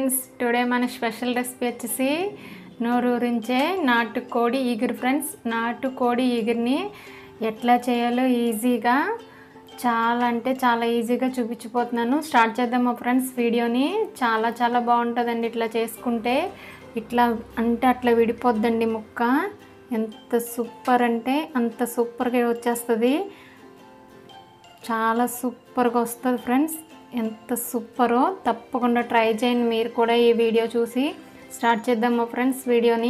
friends today మన special recipe వచ్చేసి నోరూరించే నాటుకోడి ఈగురు ఫ్రెండ్స్ నాటుకోడి ఈగురిని ఎట్లా చేయాలో ఈజీగా చాలా అంటే చాలా ఈజీగా చూపించిపోతున్నాను స్టార్ట్ చేద్దామా ఫ్రెండ్స్ వీడియోని చాలా చాలా బాగుంటుందండి ఇట్లా చేసుకుంటే ఇట్లా అంటే అట్లా విడిపోద్దండి ముక్క ఎంత సూపర్ అంటే అంత సూపర్గా వచ్చేస్తుంది చాలా సూపర్గా వస్తుంది ఫ్రెండ్స్ ఎంత సూపరో తప్పకుండా ట్రై చేయండి మీరు కూడా ఈ వీడియో చూసి స్టార్ట్ చేద్దామా ఫ్రెండ్స్ వీడియోని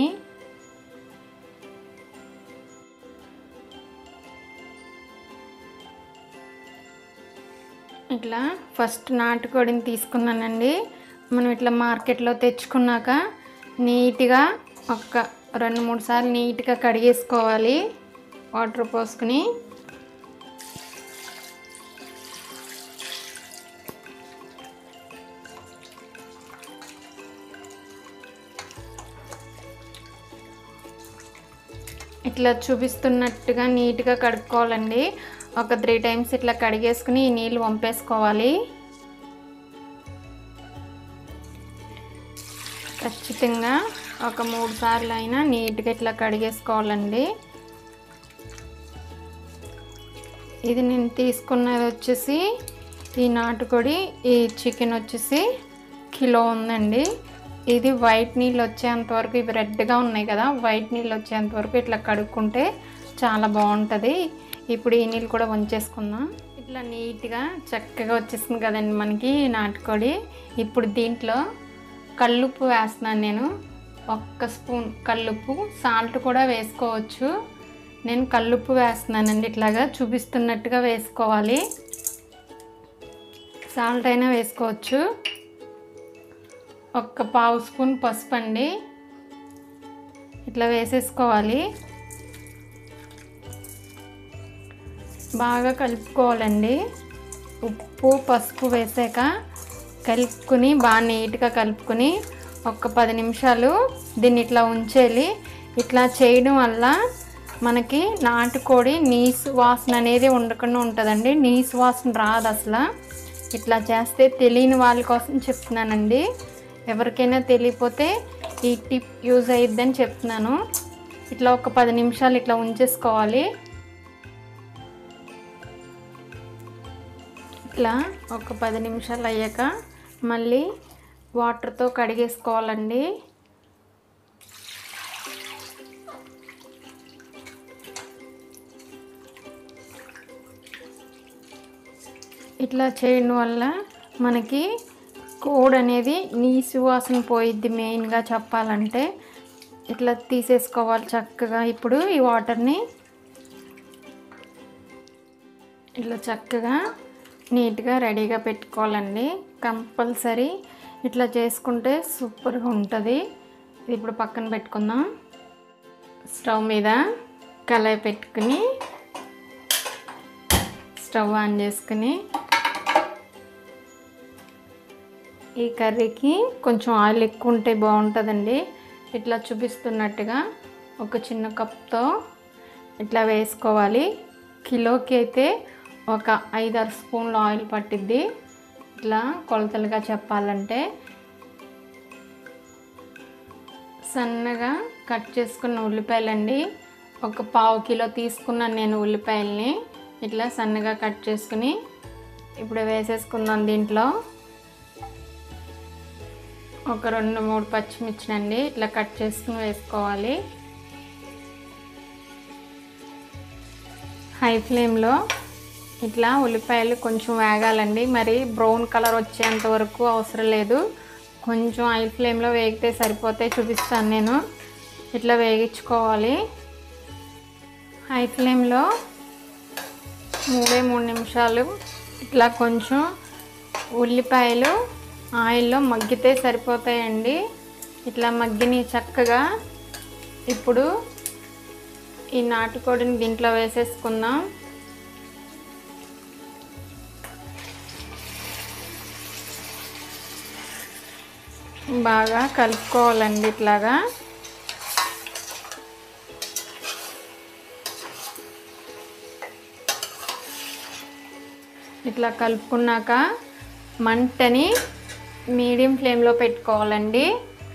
ఇట్లా ఫస్ట్ నాటుకోడిని తీసుకున్నానండి మనం ఇట్లా మార్కెట్లో తెచ్చుకున్నాక నీట్గా ఒక రెండు మూడు సార్లు నీట్గా కడిగేసుకోవాలి వాటర్ పోసుకుని ఇట్లా చూపిస్తున్నట్టుగా నీట్గా కడుక్కోవాలండి ఒక త్రీ టైమ్స్ ఇట్లా కడిగేసుకుని ఈ నీళ్ళు వంపేసుకోవాలి ఖచ్చితంగా ఒక మూడు సార్లు అయినా నీట్గా ఇట్లా కడిగేసుకోవాలండి ఇది నేను తీసుకున్నది వచ్చేసి ఈ నాటుకోడి ఈ చికెన్ వచ్చేసి కిలో ఉందండి ఇది వైట్ నీళ్ళు వచ్చేంత వరకు ఇవి రెడ్గా ఉన్నాయి కదా వైట్ నీళ్ళు వచ్చేంత వరకు ఇట్లా కడుక్కుంటే చాలా బాగుంటుంది ఇప్పుడు ఈ నీళ్ళు కూడా వంచేసుకుందాం ఇట్లా నీట్గా చక్కగా వచ్చేసింది కదండి మనకి నాటుకోడి ఇప్పుడు దీంట్లో కల్లుప్పు వేస్తున్నాను నేను ఒక్క స్పూన్ కల్లుప్పు సాల్ట్ కూడా వేసుకోవచ్చు నేను కల్లుప్పు వేస్తున్నానండి ఇట్లాగా చూపిస్తున్నట్టుగా వేసుకోవాలి సాల్ట్ అయినా వేసుకోవచ్చు ఒక్క పావు స్పూన్ పసుపు అండి ఇట్లా వేసేసుకోవాలి బాగా కలుపుకోవాలండి ఉప్పు పసుపు వేసాక కలుపుకుని బాగా నీట్గా కలుపుకుని ఒక పది నిమిషాలు దీన్ని ఇట్లా ఉంచేయాలి ఇట్లా చేయడం వల్ల మనకి నాటుకోడి నీసు వాసన అనేది ఉండకుండా ఉంటుందండి నీసు వాసన రాదు అసలు ఇట్లా చేస్తే తెలియని వాళ్ళ కోసం చెప్తున్నానండి ఎవరికైనా తెలియపోతే ఈ టిప్ యూజ్ అయ్యిద్దని చెప్తున్నాను ఇట్లా ఒక పది నిమిషాలు ఇట్లా ఉంచేసుకోవాలి ఇట్లా ఒక పది నిమిషాలు అయ్యాక మళ్ళీ వాటర్తో కడిగేసుకోవాలండి ఇట్లా చేయడం వల్ల మనకి కోడ్ అనేది నీసు వాసన పోయిద్ది మెయిన్గా చెప్పాలంటే ఇట్లా తీసేసుకోవాలి చక్కగా ఇప్పుడు ఈ వాటర్ని ఇట్లా చక్కగా నీట్గా రెడీగా పెట్టుకోవాలండి కంపల్సరీ ఇట్లా చేసుకుంటే సూపర్గా ఉంటుంది ఇది ఇప్పుడు పక్కన పెట్టుకుందాం స్టవ్ మీద కళాయి పెట్టుకుని స్టవ్ ఆన్ చేసుకుని ఈ కర్రీకి కొంచెం ఆయిల్ ఎక్కువ ఉంటే బాగుంటుందండి ఇట్లా చూపిస్తున్నట్టుగా ఒక చిన్న కప్తో ఇట్లా వేసుకోవాలి కిలోకి అయితే ఒక ఐదారు స్పూన్లు ఆయిల్ పట్టిద్ది ఇట్లా కొలతలుగా చెప్పాలంటే సన్నగా కట్ చేసుకున్న ఉల్లిపాయలండి ఒక పావు కిలో తీసుకున్నాను నేను ఉల్లిపాయల్ని ఇట్లా సన్నగా కట్ చేసుకుని ఇప్పుడు వేసేసుకుందాం దీంట్లో ఒక రెండు మూడు పచ్చిమిర్చినండి ఇట్లా కట్ చేసుకుని వేసుకోవాలి హై ఫ్లేమ్లో ఇట్లా ఉల్లిపాయలు కొంచెం వేగాలండి మరి బ్రౌన్ కలర్ వచ్చేంత వరకు అవసరం లేదు కొంచెం హై ఫ్లేమ్లో వేగితే సరిపోతే చూపిస్తాను నేను ఇట్లా వేగించుకోవాలి హై ఫ్లేమ్లో మూడే మూడు నిమిషాలు ఇట్లా కొంచెం ఉల్లిపాయలు ఆయిల్లో మగ్గితే సరిపోతాయండి ఇట్లా మగ్గిని చక్కగా ఇప్పుడు ఈ నాటుకోడిని దీంట్లో వేసేసుకుందాం బాగా కలుపుకోవాలండి ఇట్లాగా ఇట్లా కలుపుకున్నాక మంటని మీడియం ఫ్లేమ్లో పెట్టుకోవాలండి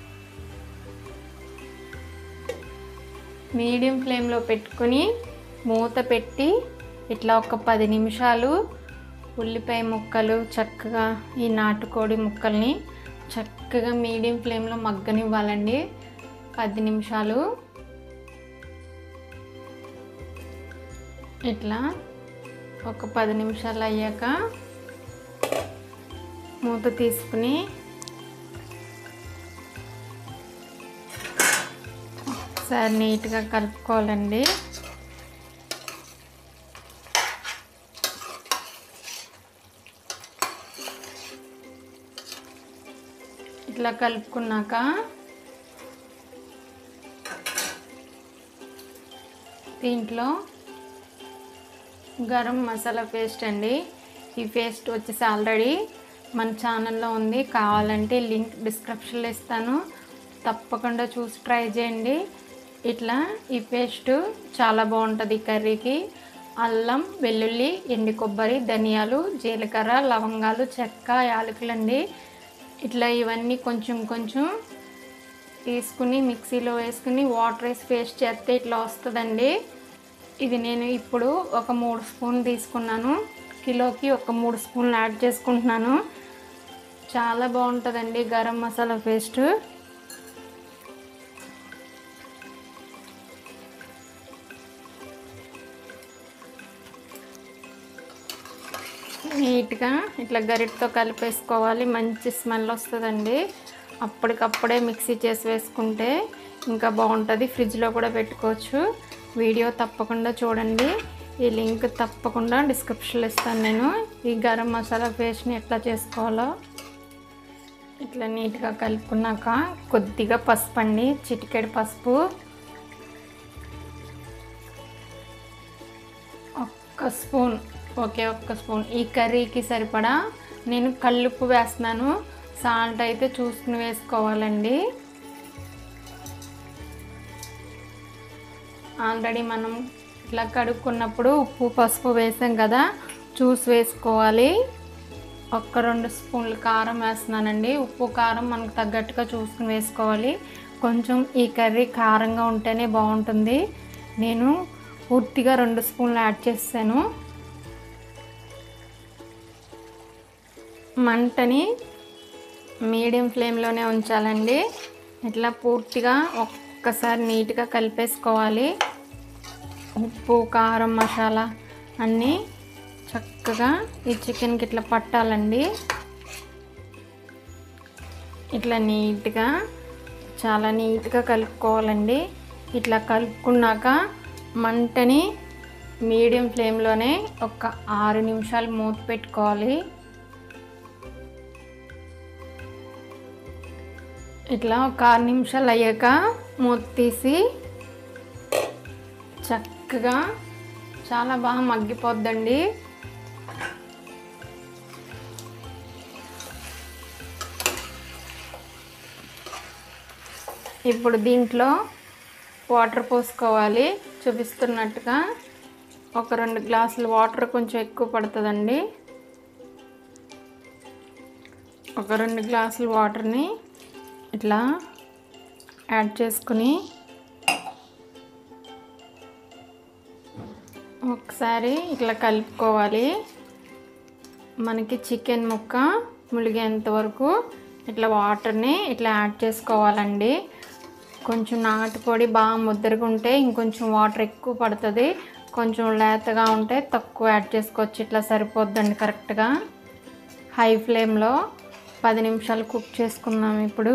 మీడియం ఫ్లేమ్లో పెట్టుకుని మూత పెట్టి ఇట్లా ఒక పది నిమిషాలు ఉల్లిపాయ ముక్కలు చక్కగా ఈ నాటుకోడి ముక్కల్ని చక్కగా మీడియం ఫ్లేమ్లో మగ్గనివ్వాలండి పది నిమిషాలు ఇట్లా ఒక పది నిమిషాలు అయ్యాక మూత తీసుకుని ఒకసారి నీట్గా కలుపుకోవాలండి ఇట్లా కలుపుకున్నాక దీంట్లో గరం మసాలా పేస్ట్ అండి ఈ పేస్ట్ వచ్చేసి ఆల్రెడీ మన ఛానల్లో ఉంది కావాలంటే లింక్ డిస్క్రిప్షన్లో ఇస్తాను తప్పకుండా చూసి ట్రై చేయండి ఇట్లా ఈ పేస్ట్ చాలా బాగుంటుంది ఈ కర్రీకి అల్లం వెల్లుల్లి ఎండు కొబ్బరి ధనియాలు జీలకర్ర లవంగాలు చెక్క యాలకులు అండి ఇట్లా ఇవన్నీ కొంచెం కొంచెం తీసుకుని మిక్సీలో వేసుకుని వాటర్ వేసి పేస్ట్ చేస్తే ఇట్లా వస్తుందండి ఇది నేను ఇప్పుడు ఒక మూడు స్పూన్ తీసుకున్నాను కిలోకి ఒక మూడు స్పూన్లు యాడ్ చేసుకుంటున్నాను చాలా బాగుంటుందండి గరం మసాలా పేస్ట్ నీట్గా ఇట్లా గరిటతో కలిపేసుకోవాలి మంచి స్మెల్ వస్తుందండి అప్పటికప్పుడే మిక్సీ చేసి వేసుకుంటే ఇంకా బాగుంటుంది ఫ్రిడ్జ్లో కూడా పెట్టుకోవచ్చు వీడియో తప్పకుండా చూడండి ఈ లింక్ తప్పకుండా డిస్క్రిప్షన్లో ఇస్తాను నేను ఈ గరం మసాలా పేస్ట్ని ఎట్లా చేసుకోవాలో ఇట్లా నీట్గా కలుపుకున్నాక కొద్దిగా పసుపు అండి చిటికెడు పసుపు ఒక్క స్పూన్ ఓకే ఒక్క స్పూన్ ఈ కర్రీకి సరిపడా నేను కల్లుప్పు వేస్తున్నాను సాల్ట్ అయితే చూసుకుని వేసుకోవాలండి ఆల్రెడీ మనం ఇట్లా కడుక్కున్నప్పుడు ఉప్పు పసుపు వేసాం కదా చూసి వేసుకోవాలి ఒక్క రెండు స్పూన్లు కారం వేస్తున్నానండి ఉప్పు కారం మనకు తగ్గట్టుగా చూసుకుని వేసుకోవాలి కొంచెం ఈ కర్రీ కారంగా ఉంటేనే బాగుంటుంది నేను పూర్తిగా రెండు స్పూన్లు యాడ్ చేసాను మంటని మీడియం ఫ్లేమ్లోనే ఉంచాలండి ఇట్లా పూర్తిగా ఒక్కసారి నీట్గా కలిపేసుకోవాలి ఉప్పు కారం మసాలా అన్నీ చక్కగా ఈ చికెన్కి ఇట్లా పట్టాలండి ఇట్లా నీట్గా చాలా నీట్గా కలుపుకోవాలండి ఇట్లా కలుపుకున్నాక మంటని మీడియం ఫ్లేమ్లోనే ఒక ఆరు నిమిషాలు మూత పెట్టుకోవాలి ఇట్లా ఒక ఆరు నిమిషాలు అయ్యాక మూత తీసి చక్కగా చాలా బాగా మగ్గిపోద్దండి ఇప్పుడు దీంట్లో వాటర్ పోసుకోవాలి చూపిస్తున్నట్టుగా ఒక రెండు గ్లాసులు వాటర్ కొంచెం ఎక్కువ పడుతుందండి ఒక రెండు గ్లాసులు వాటర్ని ఇట్లా యాడ్ చేసుకుని ఒకసారి ఇట్లా కలుపుకోవాలి మనకి చికెన్ ముక్క ములిగేంత వరకు ఇట్లా వాటర్ని ఇట్లా యాడ్ చేసుకోవాలండి కొంచెం నాటుకోడి బాగా ముద్దరగా ఉంటే ఇంకొంచెం వాటర్ ఎక్కువ పడుతుంది కొంచెం లేతగా ఉంటే తక్కువ యాడ్ చేసుకోవచ్చు ఇట్లా సరిపోద్దండి కరెక్ట్గా హై ఫ్లేమ్లో పది నిమిషాలు కుక్ చేసుకుందాం ఇప్పుడు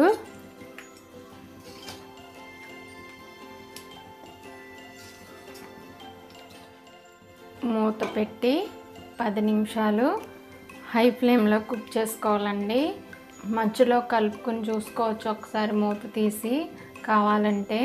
మూత పెట్టి పది నిమిషాలు హై ఫ్లేమ్లో కుక్ చేసుకోవాలండి మధ్యలో కలుపుకొని చూసుకోవచ్చు ఒకసారి మూత తీసి కావాలంటే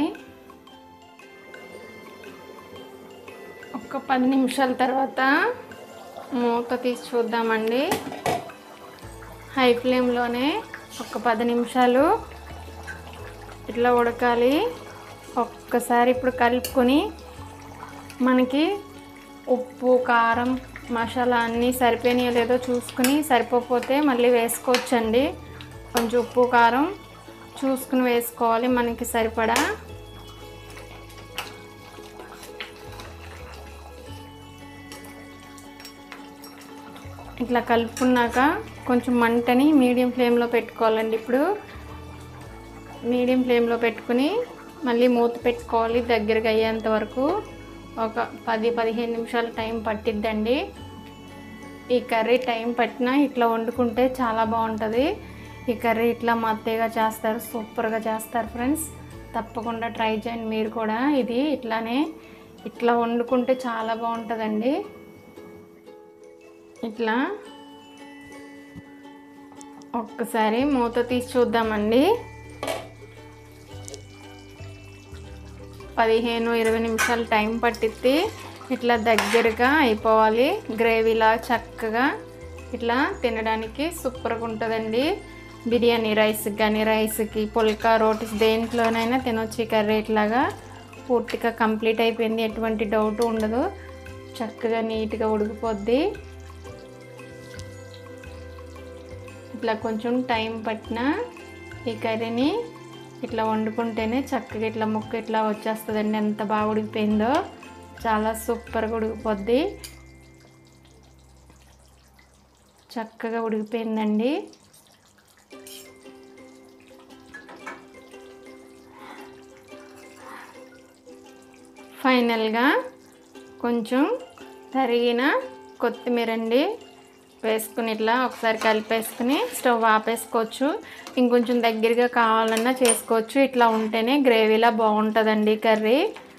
ఒక పది నిమిషాల తర్వాత మూత తీసి చూద్దామండి హై ఫ్లేమ్లోనే ఒక పది నిమిషాలు ఇట్లా ఉడకాలి ఒక్కసారి ఇప్పుడు కలుపుకొని మనకి ఉప్పు కారం మసాలా అన్నీ సరిపోయినాయో లేదో చూసుకుని సరిపోతే మళ్ళీ వేసుకోవచ్చండి కొంచెం ఉప్పు కారం చూసుకుని వేసుకోవాలి మనకి సరిపడా ఇట్లా కలుపుకున్నాక కొంచెం మంటని మీడియం ఫ్లేమ్లో పెట్టుకోవాలండి ఇప్పుడు మీడియం ఫ్లేమ్లో పెట్టుకుని మళ్ళీ మూత పెట్టుకోవాలి దగ్గరికి అయ్యేంత వరకు ఒక పది పదిహేను నిమిషాలు టైం పట్టిద్దండి ఈ కర్రీ టైం పట్టినా ఇట్లా వండుకుంటే చాలా బాగుంటుంది ఈ కర్రీ ఇట్లా మా అత్తయ్యగా చేస్తారు సూపర్గా చేస్తారు ఫ్రెండ్స్ తప్పకుండా ట్రై చేయండి మీరు కూడా ఇది ఇట్లానే ఇట్లా వండుకుంటే చాలా బాగుంటుందండి ఇట్లా ఒక్కసారి మూత తీసి చూద్దామండి పదిహేను ఇరవై నిమిషాలు టైం పట్టిద్ది ఇట్లా దగ్గరగా అయిపోవాలి గ్రేవీలా చక్కగా ఇట్లా తినడానికి సూపర్గా ఉంటుందండి బిర్యానీ రైస్కి కానీ రైస్కి పుల్కా రోటీస్ దేంట్లోనైనా తినొచ్చు ఈ కర్రీ ఇట్లాగా పూర్తిగా కంప్లీట్ అయిపోయింది ఎటువంటి డౌట్ ఉండదు చక్కగా నీట్గా ఉడికిపోద్ది ఇట్లా కొంచెం టైం పట్టిన ఈ కర్రీని ఇట్లా వండుకుంటేనే చక్కగా ఇట్లా ముక్క ఇట్లా వచ్చేస్తుందండి ఎంత బాగా ఉడికిపోయిందో చాలా సూపర్గా ఉడికిపోద్ది చక్కగా ఉడికిపోయిందండి ఫైనల్గా కొంచెం తరిగిన కొత్తిమీర అండి వేసుకుని ఇట్లా ఒకసారి కలిపేసుకుని స్టవ్ ఆపేసుకోవచ్చు ఇంకొంచెం దగ్గరగా కావాలన్నా చేసుకోవచ్చు ఇట్లా ఉంటేనే గ్రేవీలా బాగుంటుందండి కర్రీ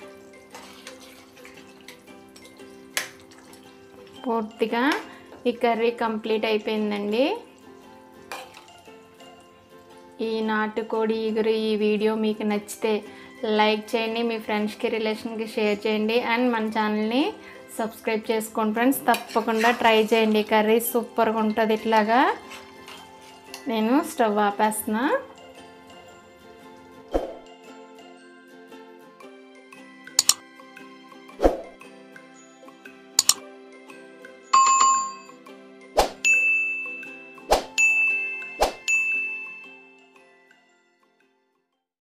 పూర్తిగా ఈ కర్రీ కంప్లీట్ అయిపోయిందండి ఈ నాటుకోడి ఇగురు ఈ వీడియో మీకు నచ్చితే లైక్ చేయండి మీ ఫ్రెండ్స్కి రిలేషన్కి షేర్ చేయండి అండ్ మన ఛానల్ని సబ్స్క్రైబ్ చేసుకోండి ఫ్రెండ్స్ తప్పకుండా ట్రై చేయండి కర్రీ సూపర్గా ఉంటుంది ఇట్లాగా నేను స్టవ్ ఆపేస్తున్నా